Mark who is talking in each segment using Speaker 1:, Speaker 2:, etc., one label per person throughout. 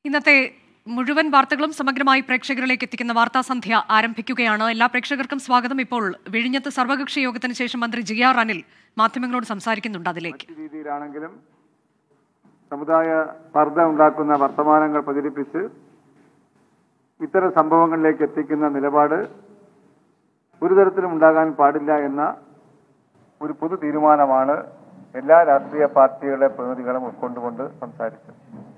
Speaker 1: ഇന്നത്തെ മുഴുവൻ വാർത്തകളും സമഗ്രമായി പ്രേക്ഷകരിലേക്ക് എത്തിക്കുന്ന വാർത്താ സന്ധ്യ ആരംഭിക്കുകയാണ് എല്ലാ പ്രേക്ഷകർക്കും സ്വാഗതം ഇപ്പോൾ വിഴിഞ്ഞത്ത് സർവകക്ഷി യോഗത്തിന് ശേഷം മന്ത്രി ജി ആർ അനിൽ മാധ്യമങ്ങളോട് സംസാരിക്കുന്നുണ്ട് അതിലേക്ക്
Speaker 2: മറ്റു രീതിയിലാണെങ്കിലും സമുദായ സ്പർദ്ധ ഉണ്ടാക്കുന്ന വർത്തമാനങ്ങൾ പ്രചരിപ്പിച്ച് ഇത്തരം സംഭവങ്ങളിലേക്ക് എത്തിക്കുന്ന നിലപാട് ഒരു തരത്തിലും ഉണ്ടാകാൻ പാടില്ല എന്ന ഒരു പൊതു തീരുമാനമാണ് എല്ലാ രാഷ്ട്രീയ പാർട്ടികളുടെ പ്രതിനിധികളും ഉൾക്കൊണ്ടുകൊണ്ട് സംസാരിച്ചത്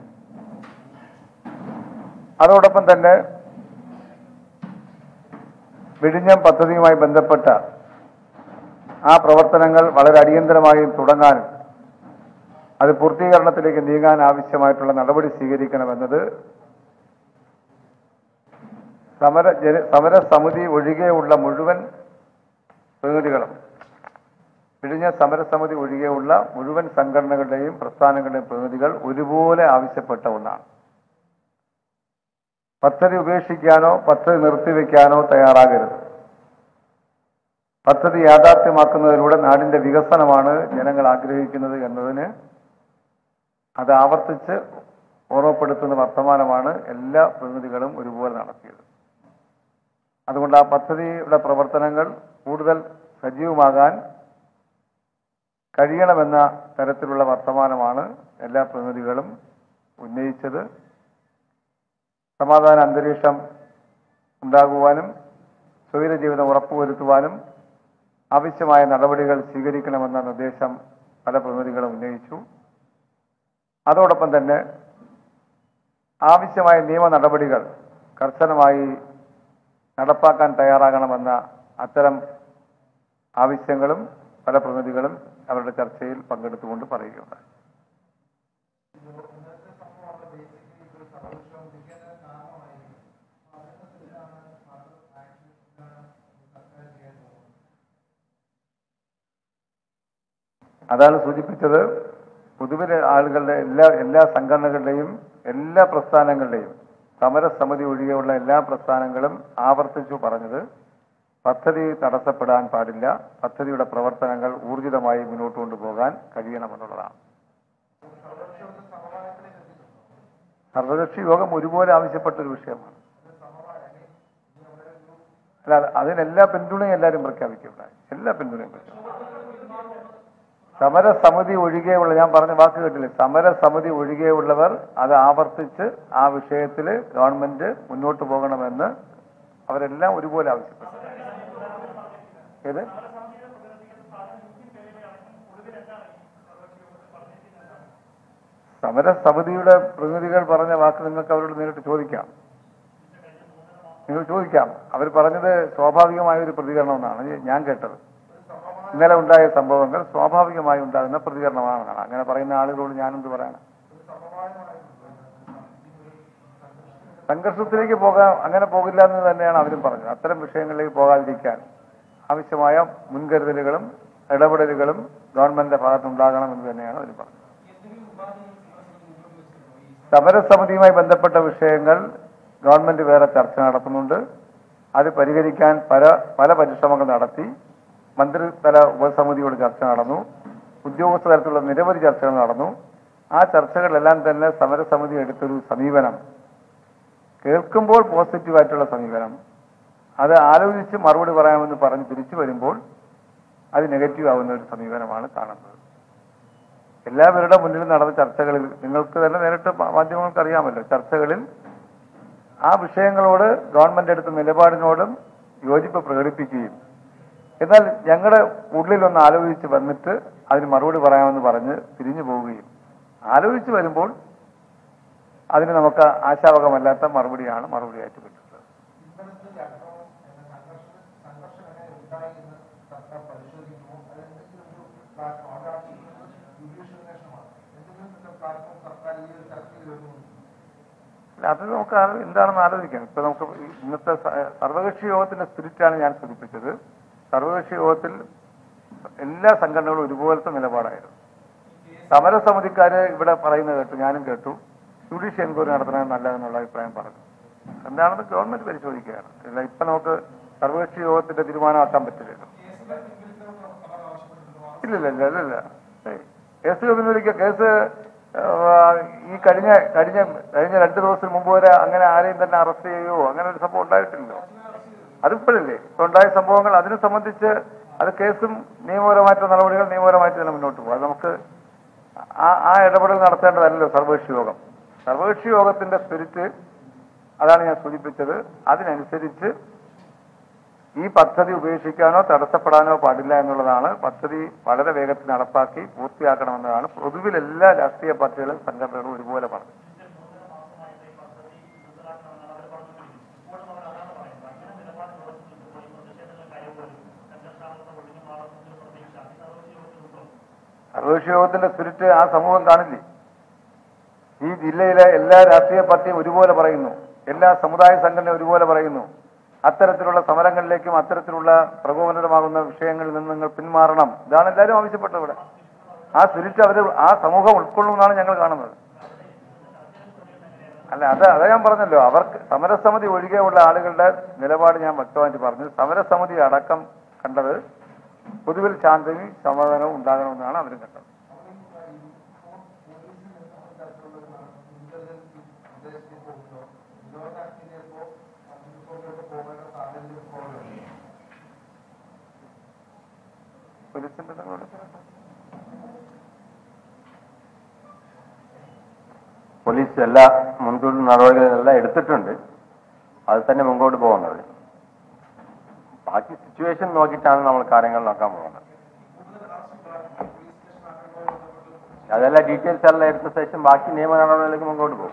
Speaker 2: അതോടൊപ്പം തന്നെ വിഴിഞ്ഞം പദ്ധതിയുമായി ബന്ധപ്പെട്ട ആ പ്രവർത്തനങ്ങൾ വളരെ അടിയന്തരമായി തുടങ്ങാനും അത് പൂർത്തീകരണത്തിലേക്ക് നീങ്ങാൻ ആവശ്യമായിട്ടുള്ള നടപടി സ്വീകരിക്കണമെന്നത് സമര ജന സമരസമിതി ഒഴികെയുള്ള മുഴുവൻ പ്രതിനിധികളും വിഴിഞ്ഞ സമരസമിതി ഒഴികെയുള്ള മുഴുവൻ സംഘടനകളുടെയും പ്രസ്ഥാനങ്ങളുടെയും പ്രതിനിധികൾ ഒരുപോലെ ആവശ്യപ്പെട്ട ഒന്നാണ് പദ്ധതി ഉപേക്ഷിക്കാനോ പദ്ധതി നിർത്തിവെക്കാനോ തയ്യാറാകരുത് പദ്ധതി യാഥാർത്ഥ്യമാക്കുന്നതിലൂടെ നാടിന്റെ വികസനമാണ് ജനങ്ങൾ ആഗ്രഹിക്കുന്നത് എന്നതിന് അത് ആവർത്തിച്ച് ഓർമ്മപ്പെടുത്തുന്ന വർത്തമാനമാണ് എല്ലാ പ്രതിനിധികളും ഒരുപോലെ നടത്തിയത് അതുകൊണ്ട് ആ പദ്ധതിയുടെ പ്രവർത്തനങ്ങൾ കൂടുതൽ സജീവമാകാൻ കഴിയണമെന്ന തരത്തിലുള്ള വർത്തമാനമാണ് എല്ലാ പ്രതിനിധികളും ഉന്നയിച്ചത് സമാധാന അന്തരീക്ഷം ഉണ്ടാകുവാനും സ്വൈര ജീവിതം ഉറപ്പുവരുത്തുവാനും ആവശ്യമായ നടപടികൾ സ്വീകരിക്കണമെന്ന നിർദ്ദേശം പല പ്രതിനിധികളും ഉന്നയിച്ചു അതോടൊപ്പം തന്നെ ആവശ്യമായ നിയമ നടപടികൾ കർശനമായി നടപ്പാക്കാൻ തയ്യാറാകണമെന്ന അത്തരം ആവശ്യങ്ങളും പല പ്രതിനിധികളും അവരുടെ ചർച്ചയിൽ പങ്കെടുത്തുകൊണ്ട് പറയുകയുണ്ടായി അതാണ് സൂചിപ്പിച്ചത് പൊതുവിലെ ആളുകളുടെ എല്ലാ എല്ലാ സംഘടനകളുടെയും എല്ലാ പ്രസ്ഥാനങ്ങളുടെയും സമരസമിതി ഒഴികെയുള്ള എല്ലാ പ്രസ്ഥാനങ്ങളും ആവർത്തിച്ചു പറഞ്ഞത് പദ്ധതി തടസ്സപ്പെടാൻ പാടില്ല പദ്ധതിയുടെ പ്രവർത്തനങ്ങൾ ഊർജിതമായി മുന്നോട്ട് കൊണ്ടുപോകാൻ കഴിയണമെന്നുള്ളതാണ് സർവകക്ഷി യോഗം ഒരുപോലെ ആവശ്യപ്പെട്ട ഒരു വിഷയമാണ് അല്ല അതിനെല്ലാ പിന്തുണയും എല്ലാവരും പ്രഖ്യാപിക്കുകയുണ്ടായി എല്ലാ പിന്തുണയും പ്രഖ്യാപിക്കും സമരസമിതി ഒഴികെയുള്ള ഞാൻ പറഞ്ഞ വാക്ക് കേട്ടില്ലേ സമരസമിതി ഒഴികെയുള്ളവർ അത് ആവർത്തിച്ച് ആ വിഷയത്തിൽ ഗവൺമെന്റ് മുന്നോട്ട് പോകണമെന്ന് അവരെല്ലാം ഒരുപോലെ ആവശ്യപ്പെട്ടു ഏത് സമരസമിതിയുടെ പ്രതിനിധികൾ പറഞ്ഞ വാക്ക് നിങ്ങൾക്ക് അവരോട് നേരിട്ട് ചോദിക്കാം നിങ്ങൾ ചോദിക്കാം അവർ പറഞ്ഞത് സ്വാഭാവികമായ ഒരു പ്രതികരണം എന്നാണ് ഞാൻ കേട്ടത് ഇന്നലെ ഉണ്ടായ സംഭവങ്ങൾ സ്വാഭാവികമായി ഉണ്ടാകുന്ന പ്രതികരണമാണെന്നാണ് അങ്ങനെ പറയുന്ന ആളുകളോട് ഞാനെന്ത് പറയാനാണ് സംഘർഷത്തിലേക്ക് പോകാൻ അങ്ങനെ പോകില്ല എന്ന് തന്നെയാണ് അവരും പറഞ്ഞത് അത്തരം വിഷയങ്ങളിലേക്ക് പോകാതിരിക്കാൻ ആവശ്യമായ മുൻകരുതലുകളും ഇടപെടലുകളും ഗവൺമെന്റിന്റെ ഭാഗത്തുണ്ടാകണം എന്ന് തന്നെയാണ് അവർ പറഞ്ഞത് സമരസമിതിയുമായി ബന്ധപ്പെട്ട വിഷയങ്ങൾ ഗവൺമെന്റ് വേറെ ചർച്ച നടത്തുന്നുണ്ട് അത് പരിഹരിക്കാൻ പല പല പരിശ്രമങ്ങൾ നടത്തി മന്ത്രിതല ഉപസമിതിയോട് ചർച്ച നടന്നു ഉദ്യോഗസ്ഥ തലത്തിലുള്ള നിരവധി ചർച്ചകൾ നടന്നു ആ ചർച്ചകളിലെല്ലാം തന്നെ സമരസമിതി എടുത്തൊരു സമീപനം കേൾക്കുമ്പോൾ പോസിറ്റീവായിട്ടുള്ള സമീപനം അത് ആലോചിച്ച് മറുപടി പറയാമെന്ന് പറഞ്ഞ് തിരിച്ചു വരുമ്പോൾ അത് നെഗറ്റീവ് ആവുന്ന ഒരു സമീപനമാണ് കാണുന്നത് എല്ലാവരുടെ മുന്നിൽ നടന്ന ചർച്ചകളിൽ നിങ്ങൾക്ക് തന്നെ നേരിട്ട് മാ- മാധ്യമങ്ങൾക്ക് അറിയാമല്ലോ ചർച്ചകളിൽ ആ വിഷയങ്ങളോട് ഗവൺമെന്റ് എടുത്ത നിലപാടിനോടും യോജിപ്പ് പ്രകടിപ്പിക്കുകയും എന്നാൽ ഞങ്ങളുടെ ഉള്ളിലൊന്ന് ആലോചിച്ച് വന്നിട്ട് അതിന് മറുപടി പറയാമെന്ന് പറഞ്ഞ് പിരിഞ്ഞു പോവുകയും ആലോചിച്ച് വരുമ്പോൾ അതിന് നമുക്ക് ആശാവകമല്ലാത്ത മറുപടിയാണ് മറുപടിയായിട്ട് കിട്ടുന്നത് അല്ല, അത് നമുക്ക് ആ- എന്താണെന്ന് ആലോചിക്കാം ഇപ്പൊ നമുക്ക് ഈ ഇന്നത്തെ സ- സർവകക്ഷി യോഗത്തിന്റെ സ്പിരിറ്റാണ് ഞാൻ സൂചിപ്പിച്ചത് സർവകക്ഷി യോഗത്തിൽ എല്ലാ സംഘടനകളും ഒരുപോലത്തെ നിലപാടായിരുന്നു സമരസമിതിക്കാര് ഇവിടെ പറയുന്നത് കേട്ടു ഞാനും കേട്ടു ജുഡീഷ്യൽ എൻക്വയറി നടത്തണമെന്ന് നല്ലതെന്നുള്ള അഭിപ്രായം പറഞ്ഞു എന്താണെന്ന് ഗവൺമെന്റ് പരിശോധിക്കുകയാണ് ഇല്ല ഇപ്പൊ നമുക്ക് സർവകക്ഷി യോഗത്തിന്റെ തീരുമാനമാക്കാൻ പറ്റില്ലല്ലോ ഇല്ലില്ല ഇല്ല ഇല്ല ഇല്ല ഏയ് കേസ് പിൻവലിക്കുക കേസ് ഏഹ്, ഈ കഴിഞ്ഞ കഴിഞ്ഞ കഴിഞ്ഞ രണ്ട് ദിവസത്തിന് മുമ്പ് വരെ അങ്ങനെ ആരെയും തന്നെ അറസ്റ്റ് ചെയ്യുകയോ അങ്ങനെ ഒരു സംഭവം ഉണ്ടായിട്ടില്ലല്ലോ അതിപ്പോഴല്ലേ ഇപ്പൊ ഉണ്ടായ സംഭവങ്ങൾ അതിനെ സംബന്ധിച്ച് അത് കേസും നിയമപരമായിട്ടുള്ള നടപടികൾ നിയമപരമായിട്ട് തന്നെ മുന്നോട്ട് പോകും അത് നമുക്ക് ആ ആ ഇടപെടൽ നടത്തേണ്ടതല്ലല്ലോ സർവകക്ഷി യോഗം സർവകക്ഷി യോഗത്തിന്റെ സ്പിരിറ്റ് അതാണ് ഞാൻ സൂചിപ്പിച്ചത് അതിനനുസരിച്ച് ഈ പദ്ധതി ഉപേക്ഷിക്കാനോ തടസ്സപ്പെടാനോ പാടില്ല എന്നുള്ളതാണ് പദ്ധതി വളരെ വേഗത്തിൽ നടപ്പാക്കി പൂർത്തിയാക്കണമെന്നതാണ് പൊതുവിൽ എല്ലാ രാഷ്ട്രീയ പാർട്ടികളും സംഘടനകളും ഒരുപോലെ പറഞ്ഞു സർവകക്ഷി യോഗത്തിന്റെ സ്പിരിറ്റ് ആ സമൂഹം കാണില്ലേ ഈ ജില്ലയിലെ എല്ലാ രാഷ്ട്രീയ പാർട്ടിയും ഒരുപോലെ പറയുന്നു എല്ലാ സമുദായ സംഘടന ഒരുപോലെ പറയുന്നു അത്തരത്തിലുള്ള സമരങ്ങളിലേക്കും അത്തരത്തിലുള്ള പ്രകോപനമാകുന്ന വിഷയങ്ങളിൽ നിന്ന് നിങ്ങൾ പിന്മാറണം ഇതാണ് എല്ലാവരും ആവശ്യപ്പെട്ടത് ഇവിടെ ആ സ്പിരിറ്റ് അവർ ആ സമൂഹം ഉൾക്കൊള്ളുമെന്നാണ് ഞങ്ങൾ കാണുന്നത് അല്ല അത് അതാ ഞാൻ പറഞ്ഞല്ലോ അവർക്ക് സമരസമിതി ഒഴികെയുള്ള ആളുകളുടെ നിലപാട് ഞാൻ വ്യക്തമായിട്ട് പറഞ്ഞു സമരസമിതി അടക്കം കണ്ടത് പൊതുവിൽ ശാന്തവും സമാധാനവും ഉണ്ടാകണമെന്നാണ് അവരും കണ്ടത് പോലീസിന്റെ നിലപാട്
Speaker 3: പോലീസ് എല്ലാ മുൻകൂർ നടപടികളെല്ലാം എടുത്തിട്ടുണ്ട് അത് തന്നെ മുമ്പോട്ട് പോകുന്നത് ബാക്കി സിറ്റുവേഷൻ നോക്കിയിട്ടാണ് നമ്മൾ കാര്യങ്ങൾ നോക്കാൻ പോകുന്നത് അതെല്ലാം ഡീറ്റെയിൽസ് എല്ലാം എടുത്ത ശേഷം ബാക്കി നിയമ നടപടികളിലേക്ക് മുമ്പോട്ട് പോകും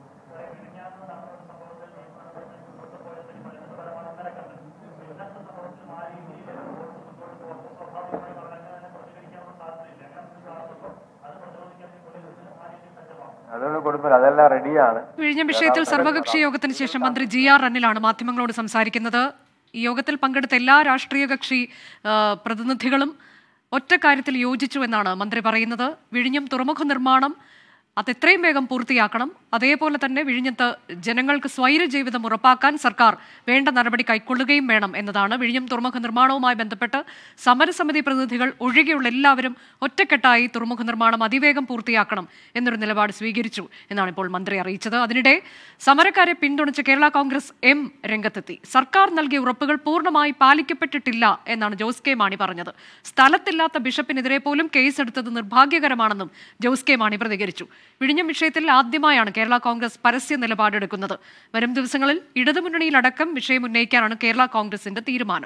Speaker 3: അതൊന്നും കൊടുക്കില്ല അതെല്ലാം റെഡിയാണ്
Speaker 1: വിഴിഞ്ഞം വിഷയത്തിൽ സർവകക്ഷി യോഗത്തിന് ശേഷം മന്ത്രി ജി ആർ അനിലാണ് മാധ്യമങ്ങളോട് സംസാരിക്കുന്നത് ഈ യോഗത്തിൽ പങ്കെടുത്ത എല്ലാ രാഷ്ട്രീയ കക്ഷി ആ, പ്രതിനിധികളും ഒറ്റ കാര്യത്തിൽ യോജിച്ചു എന്നാണ് മന്ത്രി പറയുന്നത് വിഴിഞ്ഞം തുറമുഖ നിർമ്മാണം അത് എത്രയും വേഗം പൂർത്തിയാക്കണം അതേപോലെ തന്നെ വിഴിഞ്ഞത്ത് ജനങ്ങൾക്ക് സ്വൈര ജീവിതം ഉറപ്പാക്കാൻ സർക്കാർ വേണ്ട നടപടി കൈക്കൊള്ളുകയും വേണം എന്നതാണ് വിഴിഞ്ഞം തുറമുഖ നിർമ്മാണവുമായി ബന്ധപ്പെട്ട് സമരസമിതി പ്രതിനിധികൾ ഒഴികെയുള്ള എല്ലാവരും ഒറ്റക്കെട്ടായി തുറമുഖ നിർമ്മാണം അതിവേഗം പൂർത്തിയാക്കണം എന്നൊരു നിലപാട് സ്വീകരിച്ചു എന്നാണ് ഇപ്പോൾ മന്ത്രി അറിയിച്ചത് അതിനിടെ സമരക്കാരെ പിന്തുണച്ച് കേരള കോൺഗ്രസ് എം രംഗത്തെത്തി സർക്കാർ നൽകിയ ഉറപ്പുകൾ പൂർണ്ണമായി പാലിക്കപ്പെട്ടിട്ടില്ല എന്നാണ് ജോസ് കെ മാണി പറഞ്ഞത് സ്ഥലത്തില്ലാത്ത ബിഷപ്പിനെതിരെ പോലും കേസെടുത്തത് നിർഭാഗ്യകരമാണെന്നും ജോസ് കെ മാണി പ്രതികരിച്ചു വിഴിഞ്ഞം വിഷയത്തിൽ ആദ്യമായാണ് കേരള കോൺഗ്രസ് പരസ്യ നിലപാടെടുക്കുന്നത് വരും ദിവസങ്ങളിൽ ഇടതുമുന്നണിയിലടക്കം വിഷയം ഉന്നയിക്കാനാണ് കേരള കോൺഗ്രസിന്റെ തീരുമാനം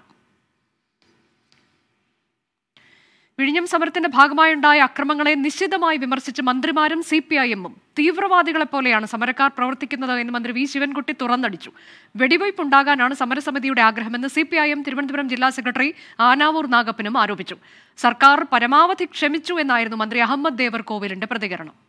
Speaker 1: വിഴിഞ്ഞം സമരത്തിന്റെ ഭാഗമായുണ്ടായ അക്രമങ്ങളെ നിശ്ചിതമായി വിമർശിച്ച് മന്ത്രിമാരും സി പി ഐ എമ്മും തീവ്രവാദികളെ പോലെയാണ് സമരക്കാർ പ്രവർത്തിക്കുന്നത് എന്ന് മന്ത്രി വി ശിവൻകുട്ടി തുറന്നടിച്ചു വെടിവയ്പ് ഉണ്ടാകാനാണ് സമരസമിതിയുടെ ആഗ്രഹമെന്ന് C P I M Thiruvananthapuram ജില്ലാ സെക്രട്ടറി ആനാവൂർ നാഗപ്പനും ആരോപിച്ചു സർക്കാർ പരമാവധി ക്ഷമിച്ചു എന്നായിരുന്നു മന്ത്രി അഹമ്മദ് ദേവർ കോവിലിന്റെ പ്രതികരണം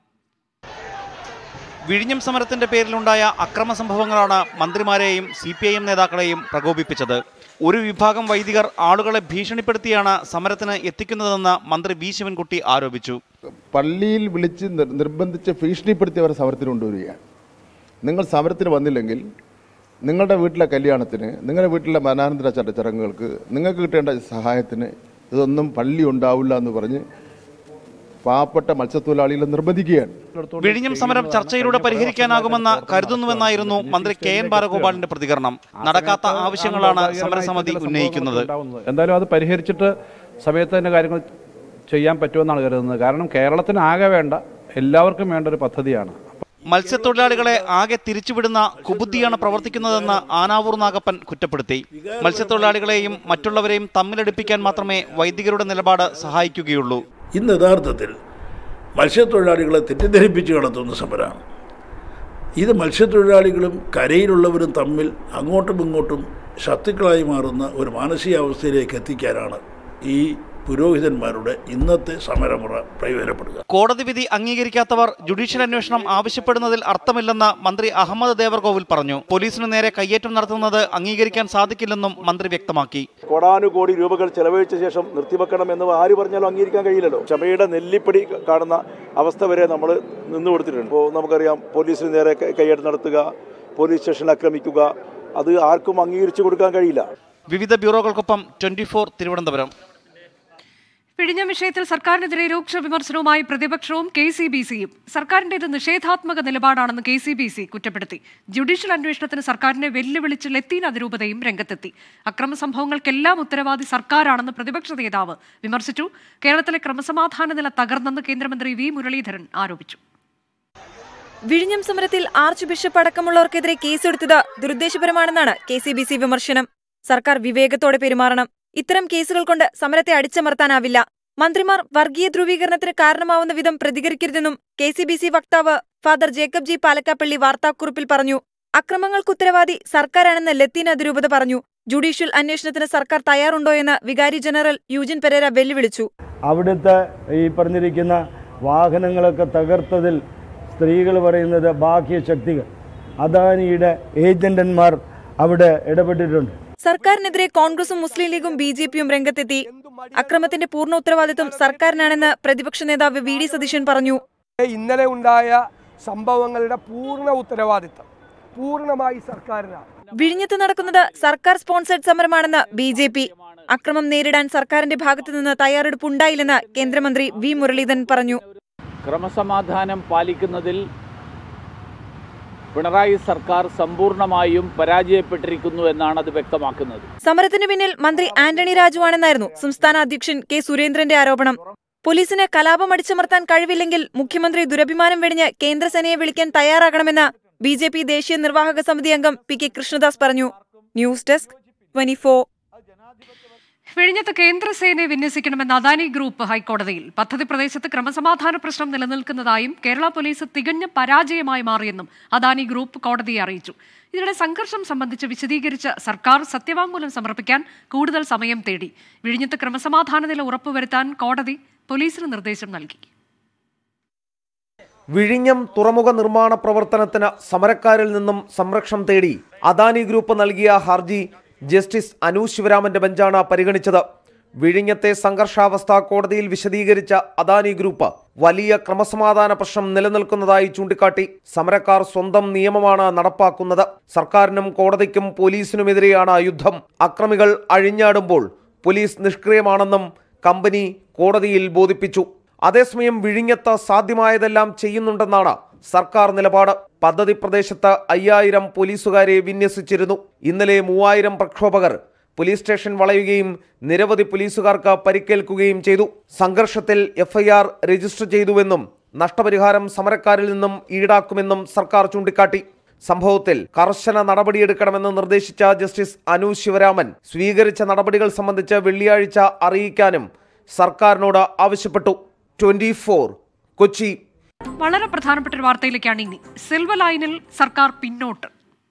Speaker 4: വിഴിഞ്ഞം സമരത്തിന്റെ പേരിലുണ്ടായ അക്രമ സംഭവങ്ങളാണ് മന്ത്രിമാരെയും സി പി ഐ എം നേതാക്കളെയും പ്രകോപിപ്പിച്ചത് ഒരു വിഭാഗം വൈദികർ ആളുകളെ ഭീഷണിപ്പെടുത്തിയാണ് സമരത്തിന് എത്തിക്കുന്നതെന്ന് മന്ത്രി വി ശിവൻകുട്ടി ആരോപിച്ചു
Speaker 5: പള്ളിയിൽ വിളിച്ച് നിർ- നിർബന്ധിച്ച് ഭീഷണിപ്പെടുത്തി അവരെ സമരത്തിന് കൊണ്ടുവരികയാണ് നിങ്ങൾ സമരത്തിന് വന്നില്ലെങ്കിൽ നിങ്ങളുടെ വീട്ടിലെ കല്യാണത്തിന് നിങ്ങളുടെ വീട്ടിലെ മനാനന്തര ചട ചടങ്ങുകൾക്ക് നിങ്ങൾക്ക് കിട്ടേണ്ട സഹായത്തിന് ഇതൊന്നും പള്ളി ഉണ്ടാവില്ല എന്ന് പറഞ്ഞ് പാവപ്പെട്ട മത്സ്യത്തൊഴിലാളികളെ നിർബന്ധിക്കുകയാണ്
Speaker 4: വിഴിഞ്ഞം സമരം ചർച്ചയിലൂടെ പരിഹരിക്കാനാകുമെന്ന് കരുതുന്നുവെന്നായിരുന്നു മന്ത്രി കെ എൻ ബാലഗോപാലിന്റെ പ്രതികരണം നടക്കാത്ത ആവശ്യങ്ങളാണ് സമരസമിതി ഉന്നയിക്കുന്നത്
Speaker 6: എന്തായാലും അത് പരിഹരിച്ചിട്ട് സമയത്ത് തന്നെ കാര്യങ്ങൾ ചെയ്യാൻ പറ്റുമെന്നാണ് കരുതുന്നത് കാരണം കേരളത്തിന് ആകെ വേണ്ട എല്ലാവർക്കും വേണ്ട ഒരു പദ്ധതിയാണ്
Speaker 4: മത്സ്യത്തൊഴിലാളികളെ ആകെ തിരിച്ചുവിടുന്ന കുബുദ്ധിയാണ് പ്രവർത്തിക്കുന്നതെന്ന് ആനാവൂർ നാഗപ്പൻ കുറ്റപ്പെടുത്തി മത്സ്യത്തൊഴിലാളികളെയും മറ്റുള്ളവരെയും തമ്മിലടുപ്പിക്കാൻ മാത്രമേ വൈദികരുടെ നിലപാട് സഹായിക്കുകയുള്ളൂ
Speaker 7: ഇന്ന് യഥാർത്ഥത്തിൽ മത്സ്യത്തൊഴിലാളികളെ തെറ്റിദ്ധരിപ്പിച്ച് നടത്തുന്ന സമരമാണ് ഇത് മത്സ്യത്തൊഴിലാളികളും കരയിലുള്ളവരും തമ്മിൽ അങ്ങോട്ടും ഇങ്ങോട്ടും ശത്രുക്കളായി മാറുന്ന ഒരു മാനസികാവസ്ഥയിലേക്ക് എത്തിക്കാനാണ് ഈ പുരോഹിതന്മാരുടെ ഇന്നത്തെ സമരമുറ പ്രയോജനപ്പെടുക
Speaker 4: കോടതി വിധി അംഗീകരിക്കാത്തവർ ജുഡീഷ്യൽ അന്വേഷണം ആവശ്യപ്പെടുന്നതിൽ അർത്ഥമില്ലെന്ന് മന്ത്രി അഹമ്മദ് ദേവർകോവിൽ പറഞ്ഞു പോലീസിന് നേരെ കയ്യേറ്റം നടത്തുന്നത് അംഗീകരിക്കാൻ സാധിക്കില്ലെന്നും മന്ത്രി വ്യക്തമാക്കി
Speaker 8: കോടാനുകോടി രൂപകൾ ചെലവഴിച്ച ശേഷം നിർത്തിവെക്കണം എന്ന് ആര് പറഞ്ഞാലും അംഗീകരിക്കാൻ കഴിയില്ലല്ലോ ക്ഷമയുടെ നെല്ലിപ്പടി കാണുന്ന അവസ്ഥ വരെ നമ്മൾ നിന്നു കൊടുത്തിട്ടുണ്ട് ഇപ്പോൾ നമുക്കറിയാം പോലീസിന് നേരെ കൈ- കയ്യേറ്റം നടത്തുക പോലീസ് സ്റ്റേഷൻ ആക്രമിക്കുക അത് ആർക്കും അംഗീകരിച്ചു കൊടുക്കാൻ കഴിയില്ല
Speaker 4: വിവിധ ബ്യൂറോകൾക്കൊപ്പം ട്വന്റി ഫോർ തിരുവനന്തപുരം
Speaker 1: വിഴിഞ്ഞം വിഷയത്തിൽ സർക്കാരിനെതിരെ രൂക്ഷ വിമർശനവുമായി പ്രതിപക്ഷവും കെ സി ബി സിയും സർക്കാരിന്റേത് നിഷേധാത്മക നിലപാടാണെന്ന് കെ സി ബി സി കുറ്റപ്പെടുത്തി ജുഡീഷ്യൽ അന്വേഷണത്തിന് സർക്കാരിനെ വെല്ലുവിളിച്ച് ലത്തീൻ അതിരൂപതയും രംഗത്തെത്തി അക്രമ സംഭവങ്ങൾക്കെല്ലാം ഉത്തരവാദി സർക്കാരാണെന്ന് പ്രതിപക്ഷ നേതാവ് വിമർശിച്ചു കേരളത്തിലെ ക്രമസമാധാന നില തകർന്നെന്ന് കേന്ദ്രമന്ത്രി വി മുരളീധരൻ ആരോപിച്ചു
Speaker 9: വിഴിഞ്ഞം സമരത്തിൽ ആർച്ച് ബിഷപ്പ് അടക്കമുള്ളവർക്കെതിരെ കേസെടുത്തത് ദുരുദ്ദേശപരമാണെന്നാണ് കെ സി ബി സി വിമർശനം സർക്കാർ വിവേകത്തോടെ പെരുമാറണം ഇത്തരം കേസുകൾ കൊണ്ട് സമരത്തെ അടിച്ചമർത്താനാവില്ല മന്ത്രിമാർ വർഗീയ ധ്രുവീകരണത്തിന് കാരണമാവുന്ന വിധം പ്രതികരിക്കരുതെന്നും കെ സി ബി സി വക്താവ് ഫാദർ ജേക്കബ് ജി പാലക്കാപ്പള്ളി വാർത്താക്കുറിപ്പിൽ പറഞ്ഞു അക്രമങ്ങൾക്ക് ഉത്തരവാദി സർക്കാരാണെന്ന് ലത്തീൻ അതിരൂപത പറഞ്ഞു ജുഡീഷ്യൽ അന്വേഷണത്തിന് സർക്കാർ തയ്യാറുണ്ടോയെന്ന് വികാരി ജനറൽ യൂജിൻ പെരേര വെല്ലുവിളിച്ചു
Speaker 10: അവിടുത്തെ ഈ പറഞ്ഞിരിക്കുന്ന വാഹനങ്ങളൊക്കെ തകർത്തതിൽ സ്ത്രീകൾ പറയുന്നത് ബാഹ്യ ശക്തികൾ അദാനിയുടെ ഏജന്റന്മാർ അവിടെ ഇടപെട്ടിട്ടുണ്ട്
Speaker 9: സർക്കാരിനെതിരെ കോൺഗ്രസും മുസ്ലിം ലീഗും ബി ജെ പിയും രംഗത്തെത്തി അക്രമത്തിന്റെ പൂർണ്ണ ഉത്തരവാദിത്വം സർക്കാരിനാണെന്ന് പ്രതിപക്ഷ നേതാവ് വി ഡി സതീശൻ പറഞ്ഞു
Speaker 11: ഇന്നലെ ഉണ്ടായ സംഭവങ്ങളുടെ പൂർണ്ണ ഉത്തരവാദിത്തം പൂർണ്ണമായി സർക്കാരിനാണ്
Speaker 9: വിഴിഞ്ഞത്ത് നടക്കുന്നത് സർക്കാർ സ്പോൺസേഡ് സമരമാണെന്ന് ബി ജെ പി അക്രമം നേരിടാൻ സർക്കാരിന്റെ ഭാഗത്തുനിന്ന് തയ്യാറെടുപ്പുണ്ടായില്ലെന്ന് കേന്ദ്രമന്ത്രി വി മുരളീധരൻ പറഞ്ഞു
Speaker 12: ക്രമസമാധാനം പാലിക്കുന്നതിൽ പിണറായി സർക്കാർ സമ്പൂർണമായും പരാജയപ്പെട്ടിരിക്കുന്നു എന്നാണ് അത് വ്യക്തമാക്കുന്നത്
Speaker 9: സമരത്തിന് പിന്നിൽ മന്ത്രി ആന്റണി രാജുവാണെന്നായിരുന്നു സംസ്ഥാന അധ്യക്ഷൻ കെ സുരേന്ദ്രന്റെ ആരോപണം പോലീസിന് കലാപം അടിച്ചമർത്താൻ കഴിവില്ലെങ്കിൽ മുഖ്യമന്ത്രി ദുരഭിമാനം വെടിഞ്ഞ് കേന്ദ്രസേനയെ വിളിക്കാൻ തയ്യാറാകണമെന്ന് ബി ജെ പി ദേശീയ നിർവാഹക സമിതി അംഗം പി കെ കൃഷ്ണദാസ് പറഞ്ഞു ന്യൂസ് ഡെസ്ക് ട്വന്റി
Speaker 1: വിഴിഞ്ഞത്ത് കേന്ദ്രസേനയെ വിന്യസിക്കണമെന്ന അദാനി ഗ്രൂപ്പ് ഹൈക്കോടതിയിൽ പദ്ധതി പ്രദേശത്ത് ക്രമസമാധാന പ്രശ്നം നിലനിൽക്കുന്നതായും കേരള പോലീസ് തികഞ്ഞ പരാജയമായി മാറിയെന്നും അദാനി ഗ്രൂപ്പ് കോടതിയെ അറിയിച്ചു ഇതിനിടെ സംഘർഷം സംബന്ധിച്ച് വിശദീകരിച്ച് സർക്കാർ സത്യവാങ്മൂലം സമർപ്പിക്കാൻ കൂടുതൽ സമയം തേടി വിഴിഞ്ഞത്ത് ക്രമസമാധാന നില ഉറപ്പുവരുത്താൻ കോടതി പോലീസിന് നിർദ്ദേശം നൽകി
Speaker 13: വിഴിഞ്ഞം തുറമുഖ നിർമ്മാണ പ്രവർത്തനത്തിന് സമരക്കാരിൽ നിന്നും സംരക്ഷണം തേടി അദാനി ഗ്രൂപ്പ് നൽകിയ ഹർജി ജസ്റ്റിസ് അനു ശിവരാമന്റെ ബെഞ്ചാണ് പരിഗണിച്ചത് വിഴിഞ്ഞത്തെ സംഘർഷാവസ്ഥ കോടതിയിൽ വിശദീകരിച്ച അദാനി ഗ്രൂപ്പ് വലിയ ക്രമസമാധാന പ്രശ്നം നിലനിൽക്കുന്നതായി ചൂണ്ടിക്കാട്ടി സമരക്കാർ സ്വന്തം നിയമമാണ് നടപ്പാക്കുന്നത് സർക്കാരിനും കോടതിക്കും പോലീസിനുമെതിരെയാണ് യുദ്ധം അക്രമികൾ അഴിഞ്ഞാടുമ്പോൾ പോലീസ് നിഷ്ക്രിയമാണെന്നും കമ്പനി കോടതിയിൽ ബോധിപ്പിച്ചു അതേസമയം വിഴിഞ്ഞത്ത് സാധ്യമായതെല്ലാം ചെയ്യുന്നുണ്ടെന്നാണ് സർക്കാർ നിലപാട് പദ്ധതി പ്രദേശത്ത് അയ്യായിരം പോലീസുകാരെ വിന്യസിച്ചിരുന്നു ഇന്നലെ മൂവായിരം പ്രക്ഷോഭകർ പോലീസ് സ്റ്റേഷൻ വളയുകയും നിരവധി പോലീസുകാർക്ക് പരിക്കേൽക്കുകയും ചെയ്തു സംഘർഷത്തിൽ എഫ്ഐആർ രജിസ്റ്റർ ചെയ്തുവെന്നും നഷ്ടപരിഹാരം സമരക്കാരിൽ നിന്നും ഈടാക്കുമെന്നും സർക്കാർ ചൂണ്ടിക്കാട്ടി സംഭവത്തിൽ കർശന നടപടിയെടുക്കണമെന്ന് നിർദ്ദേശിച്ച ജസ്റ്റിസ് അനു ശിവരാമൻ സ്വീകരിച്ച നടപടികൾ സംബന്ധിച്ച് വെള്ളിയാഴ്ച അറിയിക്കാനും സർക്കാരിനോട് ആവശ്യപ്പെട്ടു ട്വന്റി കൊച്ചി
Speaker 1: വളരെ പ്രധാനപ്പെട്ട ഒരു വാർത്തയിലേക്കാണ് ഇനി സിൽവർ ലൈനിൽ സർക്കാർ പിന്നോട്ട്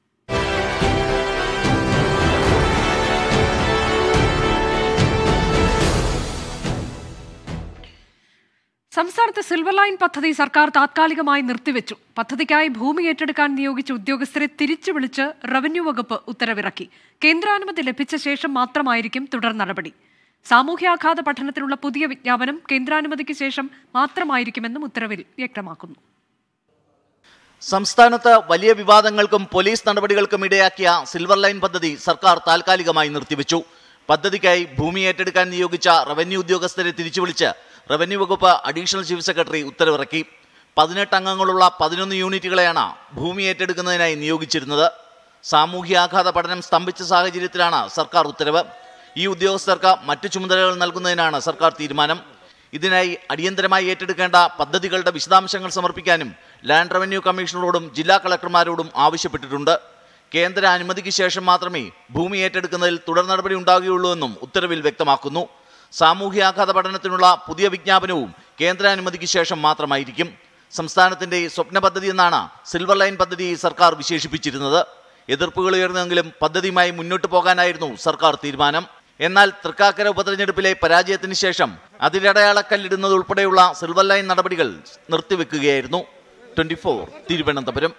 Speaker 1: സംസ്ഥാനത്ത് സിൽവർ ലൈൻ പദ്ധതി സർക്കാർ താത്കാലികമായി നിർത്തിവെച്ചു പദ്ധതിക്കായി ഭൂമി ഏറ്റെടുക്കാൻ നിയോഗിച്ച ഉദ്യോഗസ്ഥരെ തിരിച്ചു വിളിച്ച് റവന്യൂ വകുപ്പ് ഉത്തരവിറക്കി കേന്ദ്രാനുമതി ലഭിച്ച ശേഷം മാത്രമായിരിക്കും തുടർ നടപടി സാമൂഹ്യാഘാത പഠനത്തിനുള്ള പുതിയ വിജ്ഞാപനം കേന്ദ്രാനുമതിക്ക് ശേഷം മാത്രമായിരിക്കുമെന്നും ഉത്തരവിൽ വ്യക്തമാക്കുന്നു
Speaker 14: സംസ്ഥാനത്ത് വലിയ വിവാദങ്ങൾക്കും പോലീസ് നടപടികൾക്കും ഇടയാക്കിയ സിൽവർ ലൈൻ പദ്ധതി സർക്കാർ താൽക്കാലികമായി നിർത്തിവെച്ചു പദ്ധതിക്കായി ഭൂമി ഏറ്റെടുക്കാൻ നിയോഗിച്ച റവന്യൂ ഉദ്യോഗസ്ഥരെ തിരിച്ചു വിളിച്ച് റവന്യൂ വകുപ്പ് അഡീഷണൽ ചീഫ് സെക്രട്ടറി ഉത്തരവിറക്കി പതിനെട്ട് അംഗങ്ങളുള്ള പതിനൊന്ന് യൂണിറ്റുകളെയാണ് ഭൂമി ഏറ്റെടുക്കുന്നതിനായി നിയോഗിച്ചിരുന്നത് സാമൂഹ്യാഘാത പഠനം സ്തംഭിച്ച സാഹചര്യത്തിലാണ് സർക്കാർ ഉത്തരവ് ഈ ഉദ്യോഗസ്ഥർക്ക് മറ്റു ചുമതലകൾ നൽകുന്നതിനാണ് സർക്കാർ തീരുമാനം ഇതിനായി അടിയന്തരമായി ഏറ്റെടുക്കേണ്ട പദ്ധതികളുടെ വിശദാംശങ്ങൾ സമർപ്പിക്കാനും ലാൻഡ് റവന്യൂ കമ്മീഷണറോടും ജില്ലാ കളക്ടർമാരോടും ആവശ്യപ്പെട്ടിട്ടുണ്ട് കേന്ദ്ര അനുമതിക്ക് ശേഷം മാത്രമേ ഭൂമി ഏറ്റെടുക്കുന്നതിൽ തുടർ നടപടി ഉണ്ടാകുകയുള്ളൂ എന്നും ഉത്തരവിൽ വ്യക്തമാക്കുന്നു സാമൂഹ്യാഘാത പഠനത്തിനുള്ള പുതിയ വിജ്ഞാപനവും കേന്ദ്ര അനുമതിക്ക് ശേഷം മാത്രമായിരിക്കും സംസ്ഥാനത്തിന്റെ സ്വപ്ന പദ്ധതി എന്നാണ് സിൽവർ ലൈൻ പദ്ധതി സർക്കാർ വിശേഷിപ്പിച്ചിരുന്നത് എതിർപ്പുകൾ ഉയർന്നെങ്കിലും പദ്ധതിയുമായി മുന്നോട്ട് പോകാനായിരുന്നു സർക്കാർ തീരുമാനം എന്നാൽ തൃക്കാക്കര ഉപതെരഞ്ഞെടുപ്പിലെ പരാജയത്തിന് ശേഷം അതിരടയാളക്കല്ലിടുന്നത് ഉൾപ്പെടെയുള്ള സിൽവർ ലൈൻ നടപടികൾ നിർത്തിവെക്കുകയായിരുന്നു ട്വന്റി തിരുവനന്തപുരം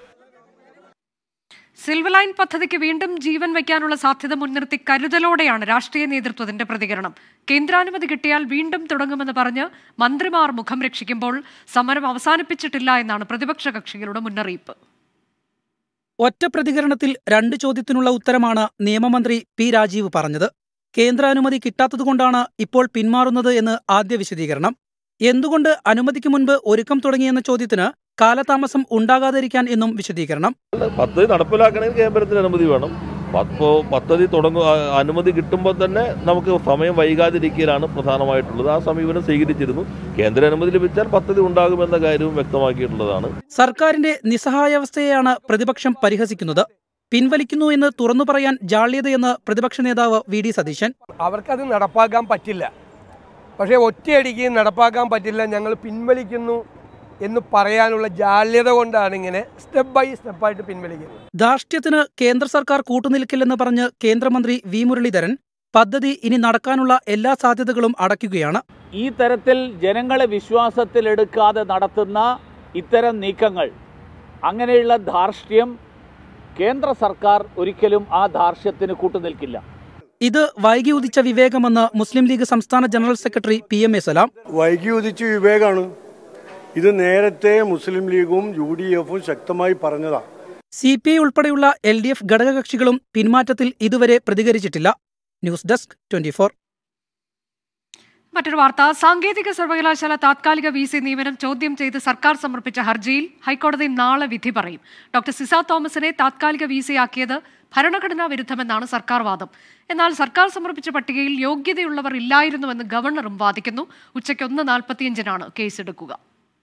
Speaker 1: സിൽവർ ലൈൻ പദ്ധതിക്ക് വീണ്ടും ജീവൻ വയ്ക്കാനുള്ള സാധ്യത മുൻനിർത്തി കരുതലോടെയാണ് രാഷ്ട്രീയ നേതൃത്വത്തിന്റെ പ്രതികരണം കേന്ദ്രാനുമതി കിട്ടിയാൽ വീണ്ടും തുടങ്ങുമെന്ന് പറഞ്ഞ് മന്ത്രിമാർ മുഖം രക്ഷിക്കുമ്പോൾ സമരം അവസാനിപ്പിച്ചിട്ടില്ല എന്നാണ് പ്രതിപക്ഷ കക്ഷികളുടെ മുന്നറിയിപ്പ്
Speaker 15: ഒറ്റ പ്രതികരണത്തിൽ രണ്ട് ചോദ്യത്തിനുള്ള ഉത്തരമാണ് നിയമമന്ത്രി പി രാജീവ് പറഞ്ഞത് കേന്ദ്രാനുമതി കിട്ടാത്തതുകൊണ്ടാണ് ഇപ്പോൾ പിന്മാറുന്നത് എന്ന് ആദ്യ വിശദീകരണം എന്തുകൊണ്ട് അനുമതിക്ക് മുൻപ് ഒരുക്കം തുടങ്ങിയെന്ന ചോദ്യത്തിന് കാലതാമസം ഉണ്ടാകാതിരിക്കാൻ എന്നും വിശദീകരണം
Speaker 16: പദ്ധതി നടപ്പിലാക്കണമെങ്കിൽ കേന്ദ്രത്തിന് അനുമതി വേണം അപ്പോൾ പദ്ധതി തുടങ്ങും ആ, അനുമതി കിട്ടുമ്പോൾ തന്നെ നമുക്ക് സമയം വൈകാതിരിക്കലാണ് പ്രധാനമായിട്ടുള്ളത് ആ സമീപനം സ്വീകരിച്ചിരുന്നു കേന്ദ്ര അനുമതി ലഭിച്ചാൽ പദ്ധതി ഉണ്ടാകുമെന്ന കാര്യവും വ്യക്തമാക്കിയിട്ടുള്ളതാണ്
Speaker 15: സർക്കാരിന്റെ നിസ്സഹായാവസ്ഥയെയാണ് പ്രതിപക്ഷം പരിഹസിക്കുന്നത് പിൻവലിക്കുന്നു എന്ന് തുറന്നു പറയാൻ ജാള്യതയെന്ന് പ്രതിപക്ഷ നേതാവ് വി ഡി സതീശൻ
Speaker 11: അവർക്കത് നടപ്പാക്കാൻ പറ്റില്ല പക്ഷേ ഒറ്റയടിക്ക് നടപ്പാക്കാൻ പറ്റില്ല ഞങ്ങൾ പിൻവലിക്കുന്നു എന്ന് പറയാനുള്ള ജാള്യത കൊണ്ടാണ് ഇങ്ങനെ സ്റ്റെപ്പ് ബൈ സ്റ്റെപ്പായിട്ട് പിൻവലിക്കുന്നത്
Speaker 15: ധാർഷ്ട്യത്തിന് കേന്ദ്ര സർക്കാർ കൂട്ടുനിൽക്കില്ലെന്ന് പറഞ്ഞ് കേന്ദ്രമന്ത്രി വി മുരളീധരൻ പദ്ധതി ഇനി നടക്കാനുള്ള എല്ലാ സാധ്യതകളും അടയ്ക്കുകയാണ്
Speaker 12: ഈ തരത്തിൽ ജനങ്ങളെ വിശ്വാസത്തിലെടുക്കാതെ നടത്തുന്ന ഇത്തരം നീക്കങ്ങൾ അങ്ങനെയുള്ള ധാർഷ്ട്യം കേന്ദ്ര സർക്കാർ ഒരിക്കലും ആ ധാർഷ്ട്യത്തിന് കൂട്ടുനിൽക്കില്ല
Speaker 15: ഇത് വൈകി ഉദിച്ച വിവേകമെന്ന് മുസ്ലിം ലീഗ് സംസ്ഥാന general secretary P M A Salam
Speaker 17: വൈകി ഉദിച്ച വിവേകാണ് ഇത് നേരത്തെ മുസ്ലിം ലീഗും യു ഡി എഫും ശക്തമായി പറഞ്ഞതാണ്
Speaker 15: സി പി ഐ ഉൾപ്പെടെയുള്ള എൽ ഡി എഫ് ഘടകകക്ഷികളും പിന്മാറ്റത്തിൽ ഇതുവരെ പ്രതികരിച്ചിട്ടില്ല ന്യൂസ് ഡെസ്ക് ട്വന്റി
Speaker 1: മറ്റൊരു വാർത്ത സാങ്കേതിക സർവകലാശാല താത്കാലിക വി സി നിയമനം ചോദ്യം ചെയ്ത് സർക്കാർ സമർപ്പിച്ച ഹർജിയിൽ ഹൈക്കോടതി നാളെ വിധി പറയും ഡോക്ടർ സിസ തോമസിനെ താത്കാലിക വി സി ആക്കിയത് ഭരണഘടനാ വിരുദ്ധമെന്നാണ് സർക്കാർ വാദം എന്നാൽ സർക്കാർ സമർപ്പിച്ച പട്ടികയിൽ യോഗ്യതയുള്ളവർ ഇല്ലായിരുന്നുവെന്ന് ഗവർണറും വാദിക്കുന്നു ഉച്ചയ്ക്ക് ഒന്ന് നാൽപ്പത്തിയഞ്ചിനാണ് കേസെടുക്കുക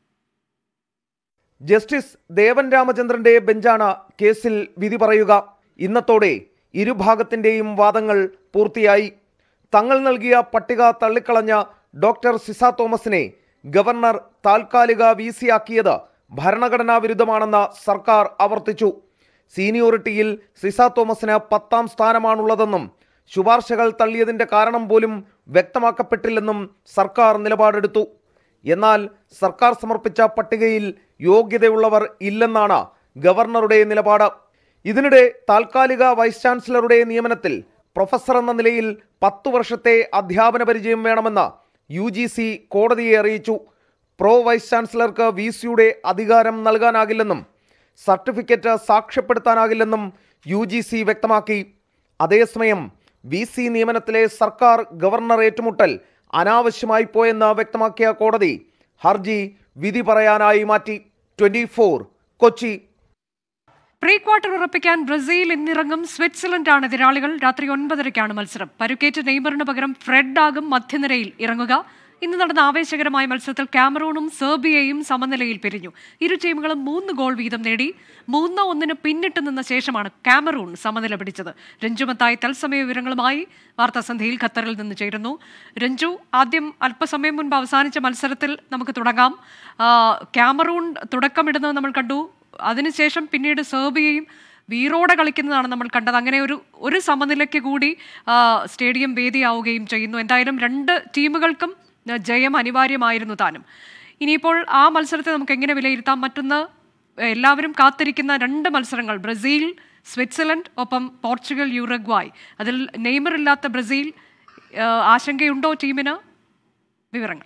Speaker 13: ജസ്റ്റിസ് ദേവൻ രാമചന്ദ്രന്റെ ബെഞ്ചാണ് കേസിൽ വിധി പറയുക ഇന്നത്തോടെ ഇരുഭാഗത്തിന്റെയും വാദങ്ങൾ പൂർത്തിയായി തങ്ങൾ നൽകിയ പട്ടിക തള്ളിക്കളഞ്ഞ ഡോക്ടർ സിസ തോമസിനെ ഗവർണർ താൽക്കാലിക വി സിയാക്കിയത് ഭരണഘടനാ വിരുദ്ധമാണെന്ന് സർക്കാർ ആവർത്തിച്ചു സീനിയോറിറ്റിയിൽ സിസ തോമസിന് പത്താം സ്ഥാനമാണുള്ളതെന്നും ശുപാർശകൾ തള്ളിയതിന്റെ കാരണം പോലും വ്യക്തമാക്കപ്പെട്ടില്ലെന്നും സർക്കാർ നിലപാടെടുത്തു എന്നാൽ സർക്കാർ സമർപ്പിച്ച പട്ടികയിൽ യോഗ്യതയുള്ളവർ ഇല്ലെന്നാണ് ഗവർണറുടെ നിലപാട് ഇതിനിടെ താൽക്കാലിക വൈസ് ചാൻസലറുടെ നിയമനത്തിൽ പ്രൊഫസർ എന്ന നിലയിൽ പത്തു വർഷത്തെ അധ്യാപന പരിചയം വേണമെന്ന് യു ജി സി കോടതിയെ അറിയിച്ചു പ്രോ വൈസ് ചാൻസലർക്ക് വി സിയുടെ അധികാരം നൽകാനാകില്ലെന്നും സർട്ടിഫിക്കറ്റ് സാക്ഷ്യപ്പെടുത്താനാകില്ലെന്നും യു ജി സി വ്യക്തമാക്കി അതേസമയം വി സി നിയമനത്തിലെ സർക്കാർ ഗവർണർ ഏറ്റുമുട്ടൽ അനാവശ്യമായി പോയെന്ന് വ്യക്തമാക്കിയ കോടതി ഹർജി വിധി പറയാനായി മാറ്റി ട്വന്റി കൊച്ചി
Speaker 1: പ്രീ ക്വാർട്ടർ ഉറപ്പിക്കാൻ ബ്രസീൽ ഇന്നിറങ്ങും സ്വിറ്റ്സർലൻഡാണ് എതിരാളികൾ രാത്രി ഒൻപതരയ്ക്കാണ് മത്സരം പരുക്കേറ്റ് നെയ്മറിന് പകരം ഫ്രെഡ് ആകും മധ്യനിരയിൽ ഇറങ്ങുക ഇന്ന് നടന്ന ആവേശകരമായ മത്സരത്തിൽ കാമറൂണും സെർബിയയും സമനിലയിൽ പിരിഞ്ഞു ഇരു ടീമുകളും മൂന്ന് ഗോൾ വീതം നേടി മൂന്ന് ഒന്നിന് പിന്നിട്ട് നിന്ന ശേഷമാണ് കാമറൂൺ സമനില പിടിച്ചത് രഞ്ജുമത്തായി തത്സമയ വിവരങ്ങളുമായി വാർത്താസന്ധ്യയിൽ ഖത്തറിൽ നിന്ന് ചേരുന്നു രഞ്ജു ആദ്യം അല്പസമയം മുൻപ് അവസാനിച്ച മത്സരത്തിൽ നമുക്ക് തുടങ്ങാം ആ, കാമറൂൺ തുടക്കമിടുന്നത് നമ്മൾ കണ്ടു അതിനുശേഷം പിന്നീട് സെർബിയയും വീറോടെ കളിക്കുന്നതാണ് നമ്മൾ കണ്ടത് അങ്ങനെ ഒരു ഒരു സമനിലയ്ക്ക് കൂടി ആ, സ്റ്റേഡിയം വേദിയാവുകയും ചെയ്യുന്നു എന്തായാലും രണ്ട് ടീമുകൾക്കും ആ, ജയം അനിവാര്യമായിരുന്നു താനും ഇനിയിപ്പോൾ ആ മത്സരത്തെ നമുക്ക് എങ്ങനെ വിലയിരുത്താം മറ്റൊന്ന് എല്ലാവരും കാത്തിരിക്കുന്ന രണ്ട് മത്സരങ്ങൾ ബ്രസീൽ സ്വിറ്റ്സർലൻഡ് ഒപ്പം പോർച്ചുഗൽ യുറഗ്വായ് അതിൽ നെയ്മർ ഇല്ലാത്ത ബ്രസീൽ ആ, ആശങ്കയുണ്ടോ ടീമിന് വിവരങ്ങൾ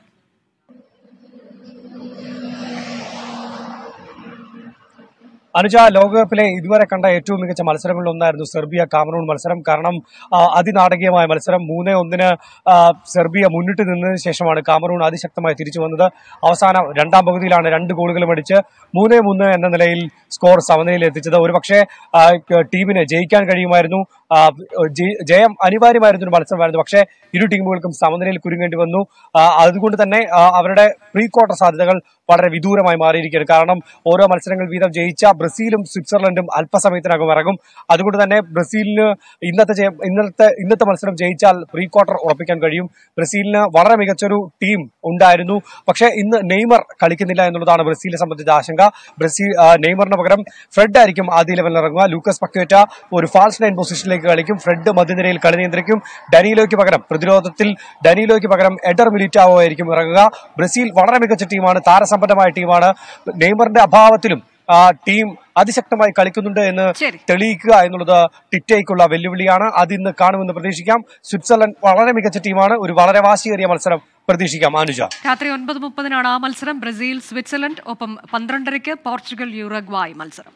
Speaker 18: അനുജ ലോകകപ്പിലെ ഇതുവരെ കണ്ട ഏറ്റവും മികച്ച മത്സരങ്ങളിൽ ഒന്നായിരുന്നു സെർബിയ കാമറൂൺ മത്സരം കാരണം ആ, അതിനാടകീയമായ മത്സരം മൂന്നേ ഒന്നിന് ആ, സെർബിയ മുന്നിട്ട് നിന്നതിന് ശേഷമാണ് കാമറൂൺ അതിശക്തമായി തിരിച്ചു വന്നത് അവസാന രണ്ടാം പകുതിയിലാണ് രണ്ട് ഗോളുകളും അടിച്ച് മൂന്നേ മൂന്ന് എന്ന നിലയിൽ സ്കോർ സമനിലയിൽ എത്തിച്ചത് ഒരുപക്ഷെ ആ, ക- ടീമിന് ജയിക്കാൻ കഴിയുമായിരുന്നു ആ, ജയി- ജയം അനിവാര്യമായിരുന്ന ഒരു മത്സരമായിരുന്നു പക്ഷേ ഇരു ടീമുകൾക്കും സമനിലയിൽ കുരുങ്ങേണ്ടി വന്നു ആ, അതുകൊണ്ട് തന്നെ ആ, അവരുടെ പ്രീ ക്വാർട്ടർ സാധ്യതകൾ വളരെ വിദൂരമായി മാറിയിരിക്കുകയാണ് കാരണം ഓരോ മത്സരങ്ങൾ വീതം ജയിച്ച ബ്രസീലും സ്വിറ്റ്സർലൻഡും അല്പസമയത്തിനകം ഇറങ്ങും അതുകൊണ്ട് തന്നെ ബ്രസീലിന് ഇന്നത്തെ ജയം- ഇന്നത്തെ ഇന്നത്തെ മത്സരം ജയിച്ചാൽ പ്രീ ക്വാർട്ടർ ഉറപ്പിക്കാൻ കഴിയും ബ്രസീലിന് വളരെ മികച്ചൊരു ടീം ഉണ്ടായിരുന്നു പക്ഷേ ഇന്ന് നെയ്മർ കളിക്കുന്നില്ല എന്നുള്ളതാണ് ബ്രസീലിനെ സംബന്ധിച്ച ആശങ്ക ബ്രസീൽ ആ, നെയ്മറിന് പകരം ഫ്രെഡ് ആയിരിക്കും ആദ്യ ലെവലിൽ ഇറങ്ങുക ലൂക്കസ് പക്വേറ്റ ഒരു ഫാൾസ് നൈൻ പൊസിഷനിലേക്ക് കളിക്കും ഫ്രെഡ് മധ്യനിരയിൽ കളി നിയന്ത്രിക്കും ഡനീലോയ്ക്ക് പകരം പ്രതിരോധത്തിൽ ഡനീലോയ്ക്ക് പകരം എഡർ മിലിറ്റാവോ ആയിരിക്കും ഇറങ്ങുക ബ്രസീൽ വളരെ മികച്ച ടീമാണ് താരസമ്പന്നമായ ടീമാണ് നെയ്മറിന്റെ അഭാവത്തിലും ആ ടീം അതിശക്തമായി കളിക്കുന്നുണ്ട് എന്ന് തെളിയിക്കുക എന്നുള്ളത് ടിറ്റയ്ക്കുള്ള വെല്ലുവിളിയാണ് അത് ഇന്ന് കാണുമെന്ന് പ്രതീക്ഷിക്കാം സ്വിറ്റ്സർലൻഡ് വളരെ മികച്ച ടീമാണ് ഒരു വളരെ വാശിയേറിയ മത്സരം പ്രതീക്ഷിക്കാം അനുജ
Speaker 1: രാത്രി ഒൻപത് മുപ്പതിനാണ് ആ മത്സരം ബ്രസീൽ സ്വിറ്റ്സർലൻഡ് ഒപ്പം പന്ത്രണ്ടരയ്ക്ക് പോർച്ചുഗൽ യുറഗ്വായ് മത്സരം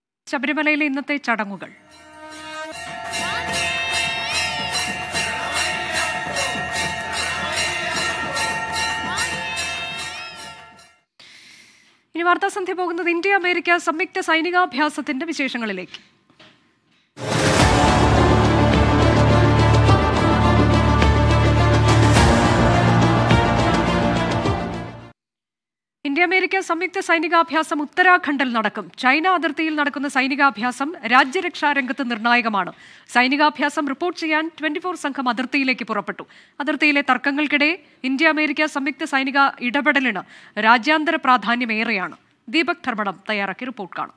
Speaker 1: ശബരിമലയിലെ ഇന്നത്തെ ചടങ്ങുകൾ ഇനി വാർത്താസന്ധ്യ പോകുന്നത് ഇന്ത്യ അമേരിക്ക സംയുക്ത സൈനികാഭ്യാസത്തിന്റെ വിശേഷങ്ങളിലേക്ക് ഇന്ത്യ അമേരിക്ക സംയുക്ത സൈനികാഭ്യാസം ഉത്തരാഖണ്ഡിൽ നടക്കും ചൈന അതിർത്തിയിൽ നടക്കുന്ന സൈനികാഭ്യാസം രാജ്യരക്ഷാ രംഗത്ത് നിർണായകമാണ് സൈനികാഭ്യാസം റിപ്പോർട്ട് ചെയ്യാൻ ട്വന്റി ഫോർ സംഘം അതിർത്തിയിലേക്ക് പുറപ്പെട്ടു അതിർത്തിയിലെ തർക്കങ്ങൾക്കിടെ ഇന്ത്യ അമേരിക്ക സംയുക്ത സൈനിക ഇടപെടലിന് രാജ്യാന്തര പ്രാധാന്യമേറെയാണ് ദീപക് ധർമ്മടം തയ്യാറാക്കിയ റിപ്പോർട്ട് കാണാം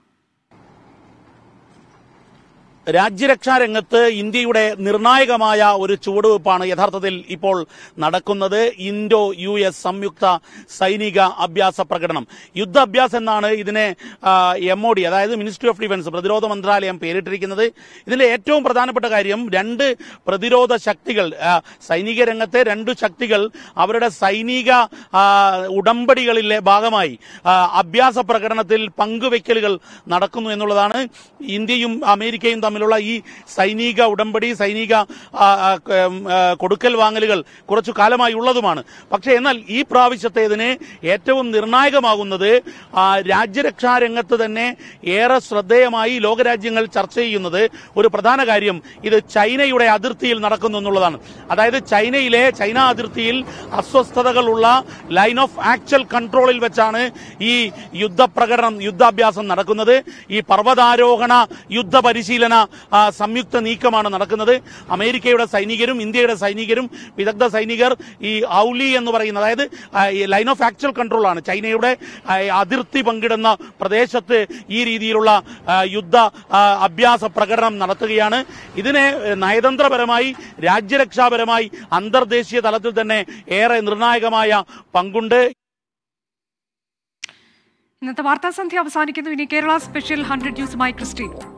Speaker 4: രാജ്യരക്ഷാ രംഗത്ത് ഇന്ത്യയുടെ നിർണായകമായ ഒരു ചുവടുവെപ്പാണ് യഥാർത്ഥത്തിൽ ഇപ്പോൾ നടക്കുന്നത് ഇൻഡോ യു എസ് സംയുക്ത സൈനിക അഭ്യാസ പ്രകടനം യുദ്ധാഭ്യാസ് എന്നാണ് ഇതിനെ എം ഒ ഡി അതായത് മിനിസ്ട്രി ഓഫ് ഡിഫൻസ് പ്രതിരോധ മന്ത്രാലയം പേരിട്ടിരിക്കുന്നത് ഇതിന്റെ ഏറ്റവും പ്രധാനപ്പെട്ട കാര്യം രണ്ട് പ്രതിരോധ ശക്തികൾ ആ, സൈനിക രംഗത്തെ രണ്ട് ശക്തികൾ അവരുടെ സൈനിക ആ, ഉടമ്പടികളിലെ ഭാഗമായി ആ, അഭ്യാസ പ്രകടനത്തിൽ പങ്കുവെക്കലുകൾ നടക്കുന്നു എന്നുള്ളതാണ് ഇന്ത്യയും അമേരിക്കയും തമ്മിലുള്ള ഈ സൈനിക ഉടമ്പടി സൈനിക ആ, ആ, ക- ഉം, ആ, കൊടുക്കൽ വാങ്ങലുകൾ കുറച്ചു കാലമായി ഉള്ളതുമാണ് പക്ഷേ എന്നാൽ ഈ പ്രാവശ്യത്തേതിന് ഏറ്റവും നിർണായകമാകുന്നത് ആ, രാജ്യരക്ഷാ രംഗത്ത് തന്നെ ഏറെ ശ്രദ്ധേയമായി ലോകരാജ്യങ്ങൾ ചർച്ച ചെയ്യുന്നത് ഒരു പ്രധാന കാര്യം ഇത് ചൈനയുടെ അതിർത്തിയിൽ നടക്കുന്നു എന്നുള്ളതാണ് അതായത് ചൈനയിലെ ചൈന അതിർത്തിയിൽ അസ്വസ്ഥതകളുള്ള ലൈൻ ഓഫ് ആക്ച്വൽ കൺട്രോളിൽ വെച്ചാണ് ഈ യുദ്ധപ്രകടനം യുദ്ധാഭ്യാസം നടക്കുന്നത് ഈ പർവ്വതാരോഹണ യുദ്ധ പരിശീലന ആ, സംയുക്ത നീക്കമാണ് നടക്കുന്നത് അമേരിക്കയുടെ സൈനികരും ഇന്ത്യയുടെ സൈനികരും വിദഗ്ധ സൈനികർ ഈ ഔലി എന്ന് പറയുന്ന അതായത് ആ, ഈ ലൈൻ ഓഫ് ആക്ച്വൽ കൺട്രോൾ ആണ് ചൈനയുടെ ആ, അതിർത്തി പങ്കിടുന്ന പ്രദേശത്ത് ഈ രീതിയിലുള്ള ആ, യുദ്ധ ആ, അഭ്യാസ പ്രകടനം നടത്തുകയാണ് ഇതിനെ ഏഹ്, നയതന്ത്രപരമായി രാജ്യരക്ഷാപരമായി അന്തർദേശീയ തലത്തിൽ തന്നെ ഏറെ നിർണായകമായ പങ്കുണ്ട്
Speaker 1: ഇന്നത്തെ വാർത്താസന്ധ്യ അവസാനിക്കുന്നു ഇനി കേരള സ്പെഷ്യൽ ഹൺഡ്രഡ് ന്യൂസുമായി ക്രിസ്റ്റീൻ